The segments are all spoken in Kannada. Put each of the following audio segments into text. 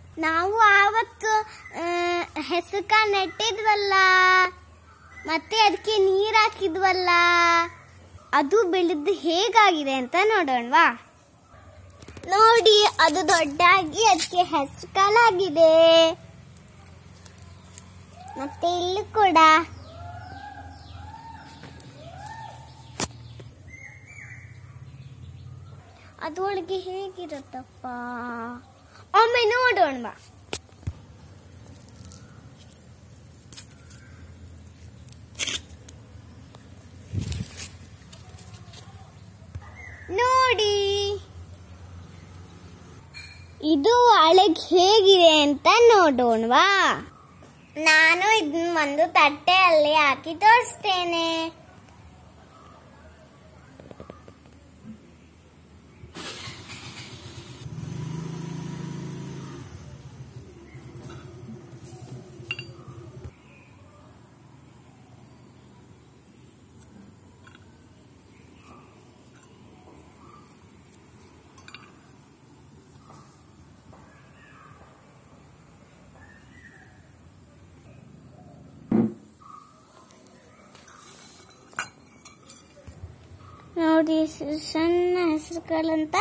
ನಾವು ಆವತ್ತು ಹೆಸರುಕಾಳು ನೆಟ್ಟಿದ್ವಲ್ಲ ಮತ್ತೆ ಅದಕ್ಕೆ ನೀರು ಹಾಕಿದ್ವಲ್ಲ ಅದು ಬೆಳೆದು ಹೇಗಾಗಿದೆ ಅಂತ ನೋಡೋಣವಾ ನೋಡಿ ಅದು ದೊಡ್ಡಾಗಿ ಅದಕ್ಕೆ ಹೆಸರು ಕಾಲಾಗಿದೆ ಮತ್ತೆ ಇಲ್ಲಿ ಕೂಡ ಅದರೊಳಗೆ ಹೇಗಿರುತ್ತಪ್ಪ ಒಮ್ಮೆ ನೋಡೋಣ ಬಾ ನೋಡಿ ಇದು ಒಳಗೆ ಹೇಗಿದೆ ಅಂತ ನೋಡೋಣವಾ ನಾನು ಇದನ್ನ ಒಂದು ತಟ್ಟೆಯಲ್ಲಿ ಹಾಕಿ ತೋರಿಸ್ತೇನೆ ನೋಡಿ ಸ- ಸಣ್ಣ ಹೆಸರುಗಳಂತ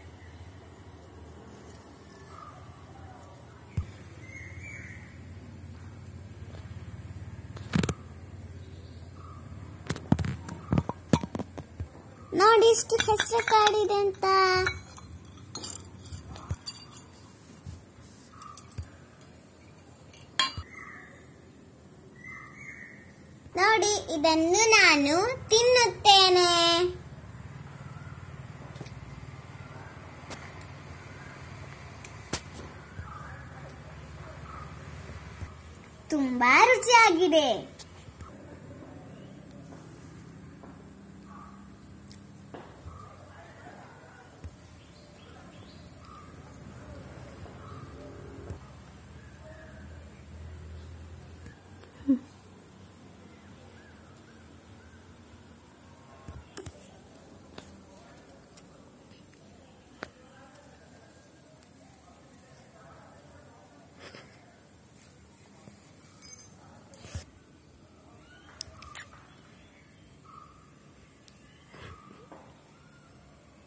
ನೋಡಿ ಇಷ್ಟು ಹೆಸರು ಕಾಡಿದೆ ಅಂತ ನೋಡಿ ಇದನ್ನು ನಾನು ತಿನ್ನುತ್ತೇನೆ ತುಂಬಾ ರುಚಿಯಾಗಿದೆ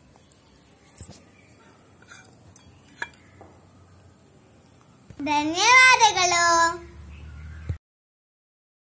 ಧನ್ಯವಾದ